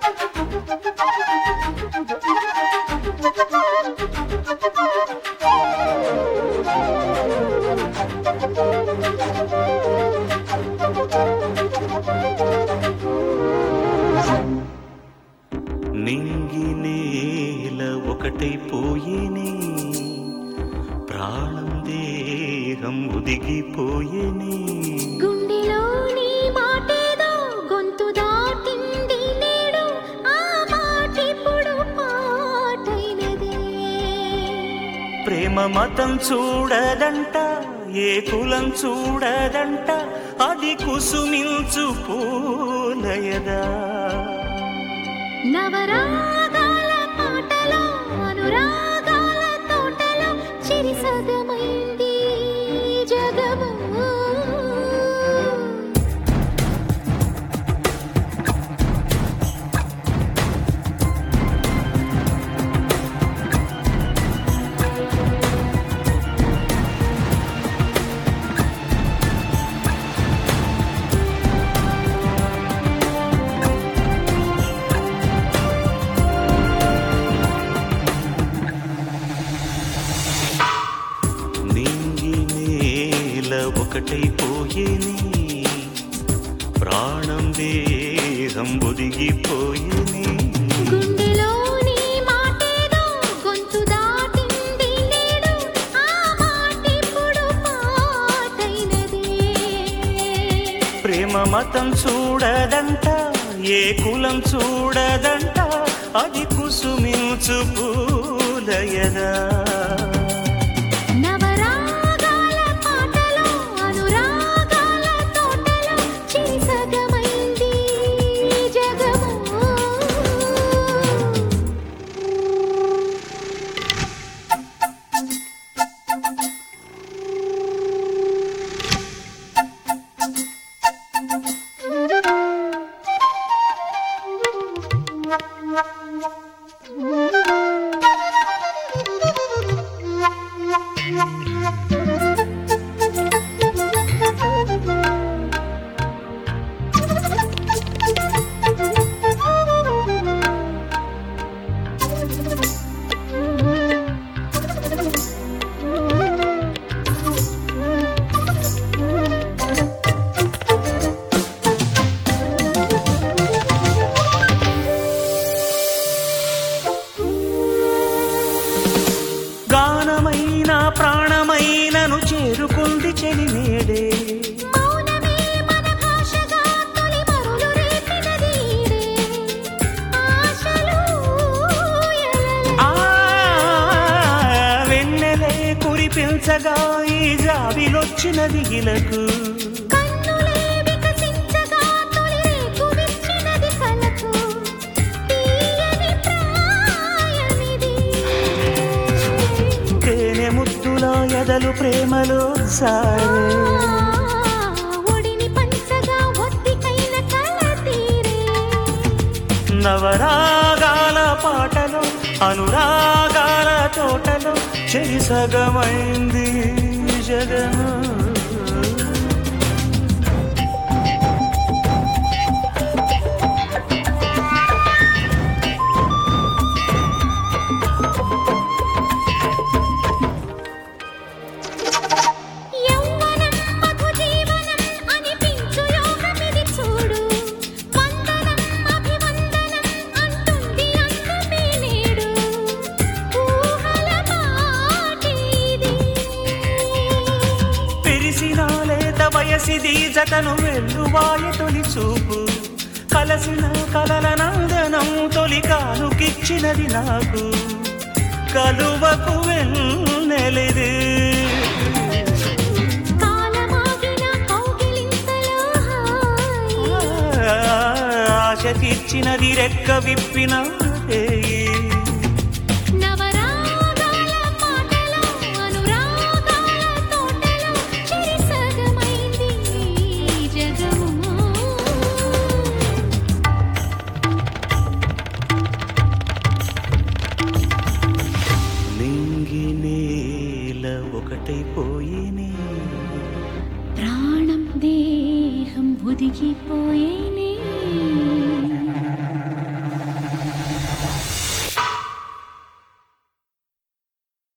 నింగి నేల ఒకటైపోయేనే ప్రాణం దేహం ఒదిగిపోయేనే గుండెలోని మాటేదో గొంతు దాటింది నేడు ఆ మాటిప్పుడు పాటైనదే ప్రేమ మతం చూడదంట ఏ కులం చూడదంట అది కుసుమించు పూలయదా నవరాగాల పాటలో అనురాగాల తోటలో చిరిసగమైంది జగము నింగి నేల ఒకటైపోయేనే ప్రాణం దేహం ఒదిగిపోయేనే గుండెలోని మాటేదో గొంతు దాటింది నేడు ఆ మాటిప్పుడు పాటైనదే ప్రేమ మతం చూడదంట ఏ కులం చూడదంట అది కుసుమించు పూలయదా నవరాగాల పాటలో అనురాగాల తోటలో చిరిసగమైంది జగము గానమైన ప్రాణమైనను చేరుకుంది చెలిమేడే మౌనమే మన భాషగా తొలి మరులు రేపినది ఈడే. ఆశలు ఎలలే ఆ వెన్నెలే కురిపించగా ఈ జాబిలొచ్చినది ఇలకు కన్నులే వికసించగా తొలి రేకు విచ్చినది కలకు. తీయని ప్రాయమిది. తేనె ముద్దుల ఎదలు ప్రేమలో సారే ఆ, ఒడిని పంచగా ఒత్తికైన కల తీరే. నవరాగాల పాటలో అనురాగాల తోటలో చెరిసగమైంది జగము యౌవనం మధు జీవనం అనిపించు యోగమిది చూడు. వందనం అభివందనం అంటుంది అందమే నేడు. ఊహల మాటేది. పెరిసిన లేత వయసిది జతను వెల్లువాయ తొలి చూపు కలసిన కలల నందనం తొలి కానుకిచ్చినది నాకు కలువకు వెన్నెలిది కాలమాగిన కౌగిలింతలో హాయి. ఆశ తీర్చినది రెక్క విప్పిన రేయి. నవరాగాల పాటలో అనురాగాల తోటలో చిరిసగమైంది జగము నింగి నేల ఒకటైపోయినే ప్రాణం దేహం ఒదిగిపోయేనే